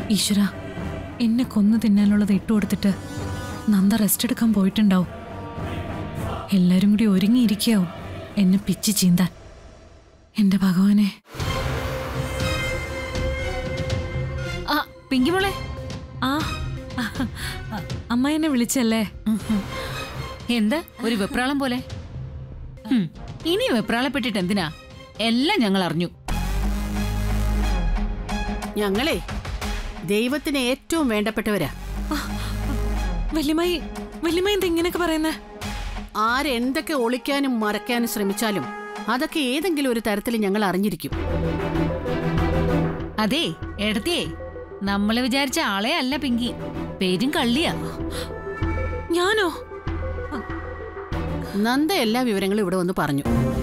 ഈശ്വര എന്നെ കൊന്നു തിന്നാനുള്ളത് ഇട്ടുകൊടുത്തിട്ട് നന്ദ റെസ്റ്റ് എടുക്കാൻ പോയിട്ടുണ്ടാവും എല്ലാരും കൂടി ഒരുങ്ങിയിരിക്കാവും എന്നെ പിച്ച് ചീന്താൻ എന്റെ ഭഗവാനെ ആ പിങ്കി മോളെ ആ ആ, അമ്മ എന്നെ വിളിച്ചല്ലേ എന്താ ഒരു വെപ്രാളം പോലെ ഹും, ഇനി വെപ്രാളപ്പെട്ടിട്ട് എന്തിനാ എല്ലാം ഞങ്ങൾ അറിഞ്ഞു ഞങ്ങളെ ദൈവത്തിന് ഏറ്റവും വേണ്ടപ്പെട്ടവരാ വല്യമായി വല്യമായി എന്താ ഇങ്ങനെയൊക്കെ പറയുന്നേ ആരെന്തൊക്കെ ഒളിക്കാനും മറയ്ക്കാനും ശ്രമിച്ചാലും അതൊക്കെ ഏതെങ്കിലും ഒരു തരത്തിൽ ഞങ്ങൾ അറിഞ്ഞിരിക്കും അതെ എടത്തിയേ നമ്മള് വിചാരിച്ച ആളെ അല്ല പിങ്കി പേരും കള്ളിയാ ഞാനോ നന്ദ എല്ലാ വിവരങ്ങളും ഇവിടെ വന്ന് പറഞ്ഞു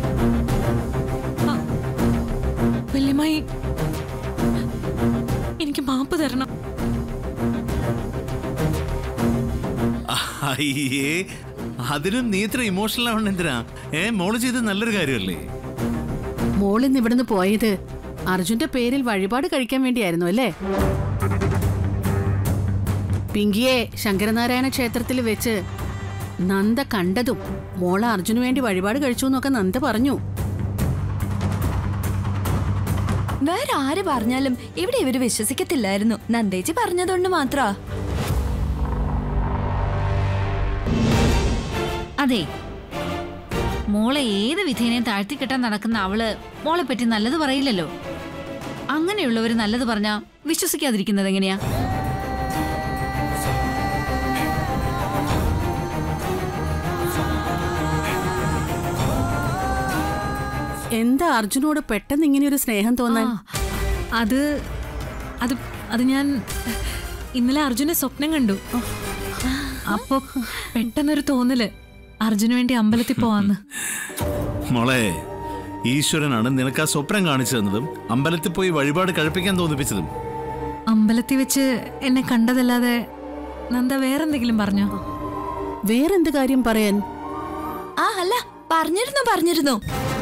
വല്യമായി എനിക്ക് മാപ്പ് തരണം അയ്യേ അതിനും നീ ഇത്ര ഇമോഷണൽ ആവണം എന്തിനാ ഏ മോള് ചെയ്ത് നല്ലൊരു കാര്യമല്ലേ മോളിന്ന് ഇവിടുന്ന് പോയത് അർജുന്റെ പേരിൽ വഴിപാട് കഴിക്കാൻ വേണ്ടിയായിരുന്നു അല്ലേ പിങ്കിയെ ശങ്കരനാരായണ ക്ഷേത്രത്തിൽ വെച്ച് നന്ദ കണ്ടതും മോള അർജുന് വേണ്ടി വഴിപാട് കഴിച്ചു എന്നൊക്കെ നന്ദ പറഞ്ഞു വേറെ ആര് പറഞ്ഞാലും ഇവിടെ ഇവര് വിശ്വസിക്കത്തില്ലായിരുന്നു നന്ദേച്ചി പറഞ്ഞതുകൊണ്ട് മാത്രാ അതെ മോളെ ഏത് വിധേനയും താഴ്ത്തിക്കെട്ടാൻ നടക്കുന്ന അവള് മോളെ പറ്റി നല്ലത് പറയില്ലല്ലോ അങ്ങനെയുള്ളവര് നല്ലത് പറഞ്ഞാ വിശ്വസിക്കാതിരിക്കുന്നത് എങ്ങനെയാ എന്താ അർജുനോട് പെട്ടെന്ന് ഇങ്ങനെ ഒരു സ്നേഹം തോന്നാൻ അത് അത് അത് ഞാൻ ഇന്നലെ അർജുനെ സ്വപ്നം കണ്ടു അപ്പൊ പെട്ടെന്നൊരു തോന്നല് അർജുന് വേണ്ടി അമ്പലത്തിൽ പോവാന്ന് മോളെ ഈശ്വരനാണ് നിനക്ക് ആ സ്വപ്നം കാണിച്ചു തന്നതും അമ്പലത്തിൽ പോയി വഴിപാട് കഴിപ്പിക്കാൻ തോന്നിപ്പിച്ചതും അമ്പലത്തിൽ വെച്ച് എന്നെ കണ്ടതല്ലാതെ നന്ദ വേറെന്തെങ്കിലും പറഞ്ഞോ വേറെന്ത് കാര്യം പറയാൻ ആ അല്ല പറഞ്ഞിരുന്നു പറഞ്ഞിരുന്നു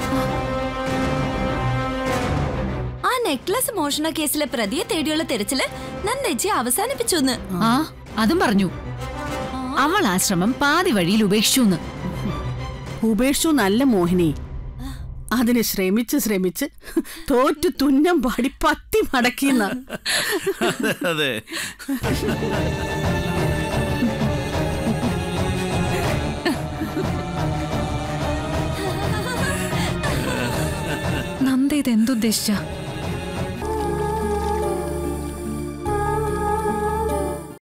ആ നെക്ലസ് മോഷണ കേസിലെ പ്രതിയെ തേടിയുള്ള തെരച്ചില് നന്ദേച്ചി അവസാനിപ്പിച്ചു എന്ന് ആ അതും പറഞ്ഞു അവൾ ആ ശ്രമം പാതി വഴിയിൽ ഉപേക്ഷിച്ചു ഉപേക്ഷിച്ചു നല്ല മോഹിനി അതിന് ശ്രമിച്ച് ശ്രമിച്ച് തോറ്റു തുന്നം പാടി പത്തി മടക്കിന്ന അതെ നന്ദ ഇത് എന്തുദ്ദേശിച്ച